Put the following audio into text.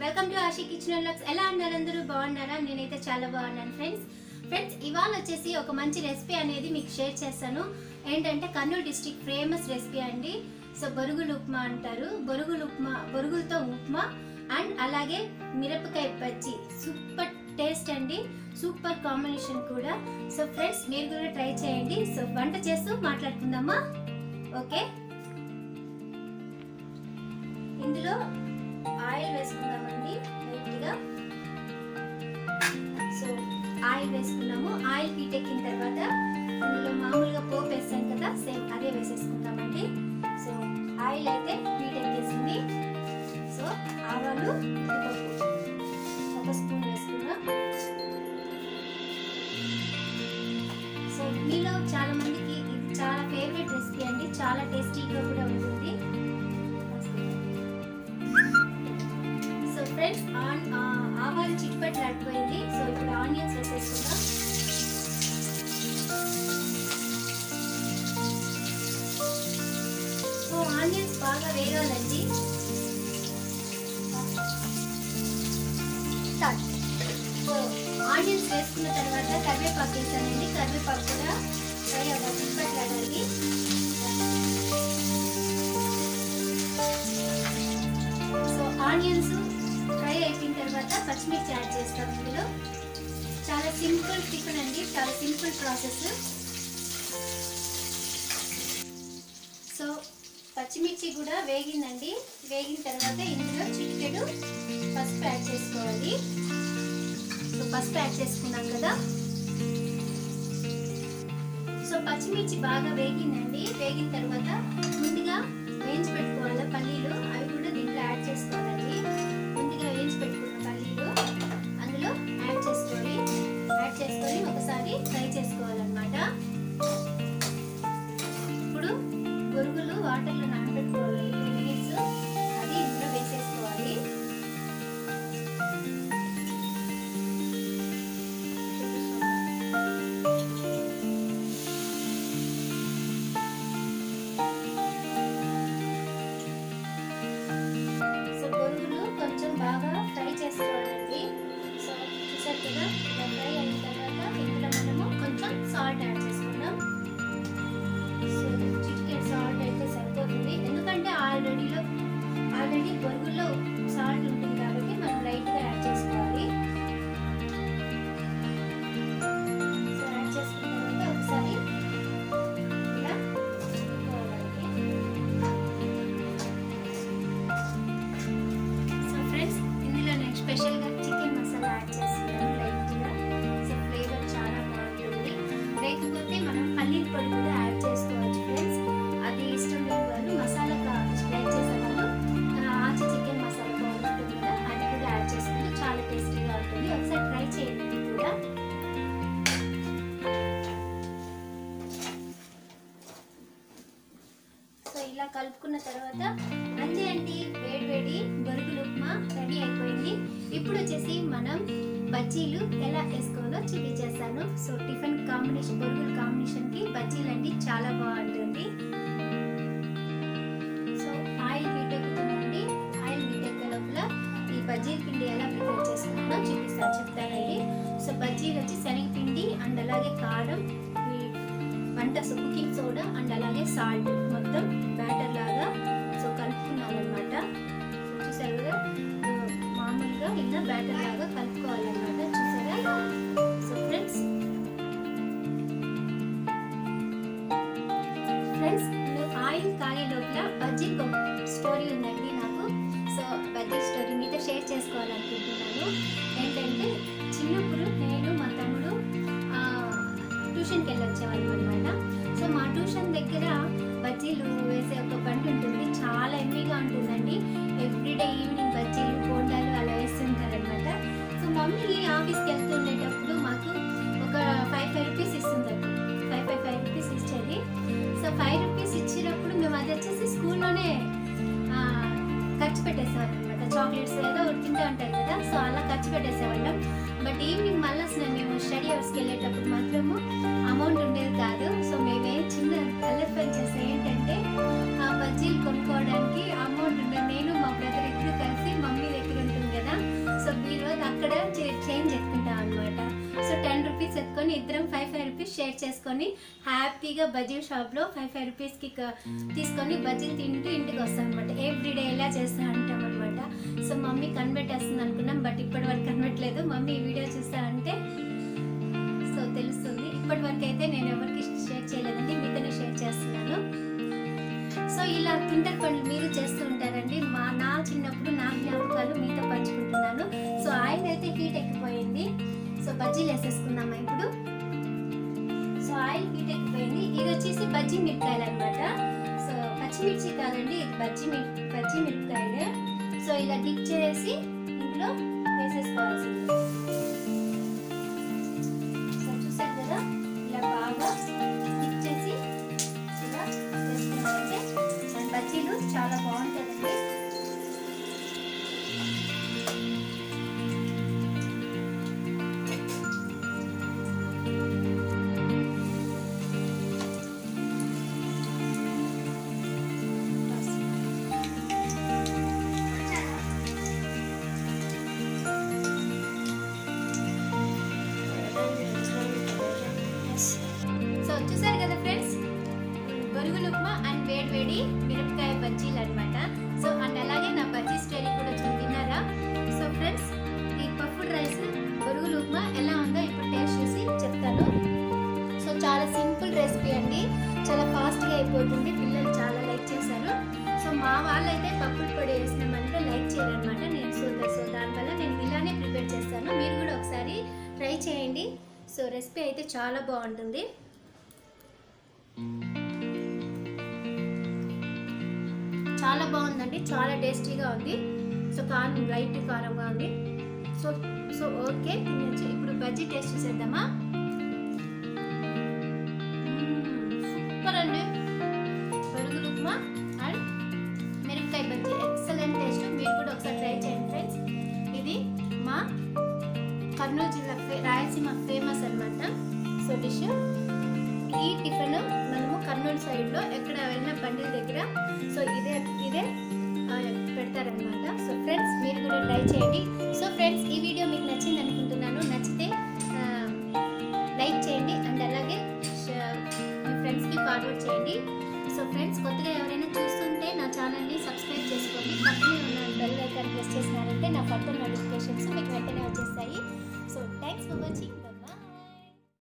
welcome to Ashi kitchen lux ఎలా ఉన్నారు అందరూ బాగున్నారా నేనైతే చాలా బాగున్నాను ఫ్రెండ్స్ ఫ్రెండ్స్ ఇవాళ వచ్చేసి ఒక మంచి రెసిపీ అనేది మీకు షేర్ చేస్తాను ఏంటంటే కర్నూలు డిస్టిక్ ఫేమస్ రెసిపీ అండి సో బొరుగులు ఉప్మా అంటారు బొరుగులు ఉప్మా బొరుగులతో ఉప్మా అండ్ అలాగే మిరపకాయ బజ్జీ సూపర్ టేస్ట్ అండి సూపర్ కాంబినేషన్ కూడా సో ఫ్రెండ్స్ మీరు కూడా ట్రై చేయండి సో వంట చేస్తూ మాట్లాడుకుందామా ఓకే ఇందులో ఆయిల్ వేసుకుందామండి లైట్గా సో ఆయిల్ వేసుకున్నాము ఆయిల్ హీట్ ఎక్కిన తర్వాత ఇందులో మామూలుగా పోపు వేస్తాం కదా సేమ్ అదే వేసేసుకుంటామండి సో ఆయిల్ అయితే హీట్ ఎక్కేసింది సో ఆవాలు ఉద్దిపప్పు ఒక స్పూన్ వేసుకున్నాం సో మీలో చాలా మందికి ఇది చాలా ఫేవరెట్ రెసిపీ అండి చాలా టేస్టీగా కూడా ఉంటుంది సో ఫ్రెండ్స్ ఆన్ ఆవాలు చిట్పట్లు అడిపోయింది సో ఇప్పుడు ఆనియన్స్ వేసేసుకుందాం సో ఆనియన్స్ బాగా వేగాలండి స్టార్ట్ సో ఆనియన్స్ వేసుకున్న తర్వాత కరివేపాకు వేసానండి కరివేపాకు కూడా ఫ్రై అవ్వాలి చిట్పట్లు ఆడాలి సో ఆనియన్స్ ఫ్రై అయిపోయిన తర్వాత పచ్చిమిర్చి యాడ్ చేస్తాం ఇందులో చాలా సింపుల్ టిఫిన్ అండి చాలా సింపుల్ ప్రాసెస్ సో పచ్చిమిర్చి కూడా వేగిందండి వేగిన తర్వాత ఇందులో చిటికెడు పసుపు యాడ్ చేసుకోవాలి సో పసుపు యాడ్ చేసుకున్నాం కదా సో పచ్చిమిర్చి బాగా వేగిందండి వేగిన తర్వాత ముందుగా వేయించి పెట్టుకోవాలి పల్లీలు అవి కూడా దీంట్లో యాడ్ చేసుకోవాలండి ముందుగా వేయించి పెట్టుకున్న పల్లీలు అందులో యాడ్ చేసుకోవాలి యాడ్ చేసుకొని ఒకసారి ఫ్రై చేసుకోవాలన్నమాట ఇప్పుడు బొరుగులు వాటర్లో నానబెట్టుకోవాలి టూ మినిట్స్ అది ఇందులో వేసేసుకోవాలి సో బొరుగులు కొంచెం బాగా ఫ్రై చేసుకోవాలండి సో చూసారు కదా ఇలా ఫ్రై అయిన తర్వాత ఇందులో మనము కొంచెం సాల్ట్ యాడ్ చేసుకుందాం సో చికెన్ సాల్ట్ అయితే సరిపోతుంది ఎందుకంటే ఆల్రెడీలో ఆల్రెడీ బొరుగుల్లో సాల్ట్ ఉంటుంది కాబట్టి మనం లైట్గా యాడ్ చేసుకోవాలి సో యాడ్ చేసుకున్న తర్వాత ఒకసారి ఇలా కలుపుకోవాలండి సో ఫ్రెండ్స్ ఇందులో నేను స్పెషల్గా చికెన్ మసాలా యాడ్ చేస్తున్నాను లైట్గా సో ఫ్లేవర్ చాలా బాగుంటుంది లేకపోతే మనం పల్లీల పొడి కూడా యాడ్ చేసుకోవచ్చు ఫ్రెండ్స్ అది ఇష్టం లేని వాళ్ళు మసాలా యాడ్ చేసేవాళ్ళు ఆచి చికెన్ మసాలా పౌడర్ ఉంటుంది కదా అది కూడా యాడ్ చేసుకుంటే చాలా టేస్టీగా ఉంటుంది ఒకసారి ట్రై చేయండి ఇది కూడా సో ఇలా కలుపుకున్న తర్వాత అంతే అండి వేడి వేడి బొరుగులు ఉప్మా రెడీ అయిపోయింది ఇప్పుడు వచ్చేసి మనం బజ్జీలు ఎలా వేసుకోవాలో చూపించేస్తాను సో టిఫిన్ కాంబినేషన్ బొరుగుల కాంబినేషన్కి బజ్జీలు అంటే చాలా బాగుంటుంది సో ఆయిల్ హీట్ ఎక్కుతుందండి ఆయిల్ హీట్ ఎక్కే లోపల ఈ బజ్జీల పిండి ఎలా ప్రిపేర్ చేసుకుంటానో చూపిస్తాను చెప్తానండి సో బజ్జీలు వచ్చి శనగపిండి అండ్ అలాగే కారం ఈ వంట సో కుకింగ్ సోడా అండ్ అలాగే సాల్ట్ మొత్తం బ్యాటర్ లాగా సో కలుపుకున్నానమాట సో చూసారు కదా ఆ, మామూలుగా ఇలా బ్యాటర్ లాగా కలుపుకోవాలన్నమాట చూసారా సో ఫ్రెండ్స్ ఫ్రెండ్స్ ఆయిల్ కాగే లోపల బజ్జీ స్టోరీ ఉందండి నాకు సో బజ్జీ స్టోరీ మీతో షేర్ చేసుకోవాలనుకుంటున్నాను ఏంటంటే చిన్నప్పుడు నేను మా తమ్ముడు ఆ, ట్యూషన్కి వెళ్ళి వచ్చేవాళ్ళం అనమాట సో మా ట్యూషన్ దగ్గర బజ్జీలు వేసే ఒక బండి ఉంటుంది చాలా ఎమ్మీగా ఉంటుందండి ఎవ్రీడే ఈవినింగ్ బజ్జీలు బోండాలు అలా వేస్తుంటారనమాట సో మమ్మీ ఆఫీస్కి వెళ్తుండేటప్పుడు మాకు ఒక ఫైవ్ ఫైవ్ రూపీస్ ఇస్తుందండి ఫైవ్ ఫైవ్ ఫైవ్ రూపీస్ ఇచ్చేది సో ఫైవ్ రూపీస్ ఇచ్చినప్పుడు మేము అది వచ్చేసి స్కూల్లోనే ఆ, ఖర్చు పెట్టేసేవాళ్ళం అనమాట చాక్లెట్స్ ఏదో ఒకటి తింటూ ఉంటాయి కదా సో అలా ఖర్చు పెట్టేసేవాళ్ళం బట్ ఈవినింగ్ మళ్ళీ అసలు మేము స్టడీ అవర్స్కి వెళ్ళేటప్పుడు మాత్రము అమౌంట్ ఉండేది కాదు సో మేమే చిన్న అల్లరి పని చేస్తే ఏంటంటే ఆ బజ్జీలు కొనుక్కోవడానికి అమౌంట్ ఉండదు నేను మా బ్రదర్ ఇద్దరు కలిసి మమ్మీ దగ్గర ఉంటుంది కదా ఇక్కడ చేంజ్ ఎత్తుకుంటాం అనమాట సో టెన్ రూపీస్ ఎత్తుకొని ఇద్దరం ఫైవ్ ఫైవ్ రూపీస్ షేర్ చేసుకొని హ్యాపీగా బజ్జీ షాప్లో ఫైవ్ ఫైవ్ రూపీస్కి తీసుకొని బజ్జీలు తింటూ ఇంటికి వస్తాం అనమాట ఎవ్రీడే ఎలా చేస్తూ ఉంటాం అనమాట సో మమ్మీ కనిపెట్టేస్తుంది అనుకున్నాం బట్ ఇప్పటి వరకు కనిపెట్టలేదు మమ్మీ ఈ వీడియో చూస్తా అంటే సో తెలుస్తుంది ఇప్పటి వరకు అయితే నేను ఎవరికి షేర్ చేయలేదండి మీతోనే షేర్ చేస్తున్నాను సో ఇలా తుంటరి పనులు మీరు చేస్తూ ఉంటారండి మా నా చిన్నప్పుడు నా జ్ఞాపకాలు మీతో పంచుకుంటున్నాను సో ఆయిల్ అయితే హీట్ ఎక్కిపోయింది సో బజ్జీలు వేసేసుకుందామా ఇప్పుడు సో ఆయిల్ హీట్ ఎక్కిపోయింది ఇది వచ్చేసి బజ్జీ మిరపకాయలు అనమాట సో పచ్చిమిర్చి కాదండి ఇది బజ్జీ మిర్ బజ్జీ మిరపకాయలు సో ఇలా డిప్ చేసి ఇంట్లో వేసేసుకోవాల్సింది సో చూసారు కదా ఇలా బాగా డిప్ చేసి ఇలా వేసుకున్నారంటే మన బజ్జీలు చాలా బాగుంటుందండి సో చూసారు కదా ఫ్రెండ్స్ బొరుగులు ఉప్మా అండ్ వేడి వేడి మిరపకాయ బజ్జీలు అనమాట సో అండ్ అలాగే నా బజ్జీ స్టోరీ కూడా చూ- విన్నారా సో ఫ్రెండ్స్ ఈ పఫ్డ్ రైస్ బొరుగులు ఉప్మా ఎలా ఉందో ఇప్పుడు టేస్ట్ చూసి చెప్తాను సో చాలా సింపుల్ రెసిపీ అండి చాలా ఫాస్ట్గా అయిపోతుంది పిల్లలు చాలా లైక్ చేశారు సో మా వాళ్ళైతే పప్పుల పొడి వేసినామంటే లైక్ చేయరనమాట నేను సో సో దానివల్ల నేను ఇలానే ప్రిపేర్ చేస్తాను మీరు కూడా ఒకసారి ట్రై చేయండి సో రెసిపీ అయితే చాలా బాగుంటుంది చాలా బాగుందండి చాలా టేస్టీగా ఉంది సో కారం లైట్ కారంగా ఉంది సో సో ఓకే తినొచ్చు ఇప్పుడు బజ్జీ టేస్ట్ చూసేద్దామా సూపర్ అండి బరుగులు ఉప్మా అండ్ మిరపకాయ బజ్జీ ఎక్సలెంట్ టేస్ట్ మీరు కూడా ఒకసారి ట్రై చేయండి ఫ్రెండ్స్ ఇది మా కర్నూలు జిల్లా ఫే- రాయలసీమ ఫేమస్ అన్నమాట సో డిష్ ఈ టిఫిన్ మనము కర్నూలు సైడ్లో ఎక్కడ వెళ్ళిన బండిల దగ్గర సో ఇదే ఇదే ఆ, పెడతారనమాట సో ఫ్రెండ్స్ మీరు కూడా ట్రై చేయండి సో ఫ్రెండ్స్ ఈ వీడియో మీకు నచ్చింది అనుకుంటున్నాను నచ్చితే లైక్ చేయండి అండ్ అలాగే ష- మీ ఫ్రెండ్స్కి ఫార్వర్డ్ చేయండి సో ఫ్రెండ్స్ కొత్తగా ఎవరైనా చూస్తుంటే నా ఛానల్ని సబ్స్క్రైబ్ చేసుకోండి పక్కనే ఉన్న బెల్ ఐకాన్ ప్రెస్ చేసినారంటే నా ఫర్దర్ నోటిఫికేషన్స్ మీకు వెంటనే వచ్చేస్తాయి సో థ్యాంక్స్ ఫర్ వాచింగ్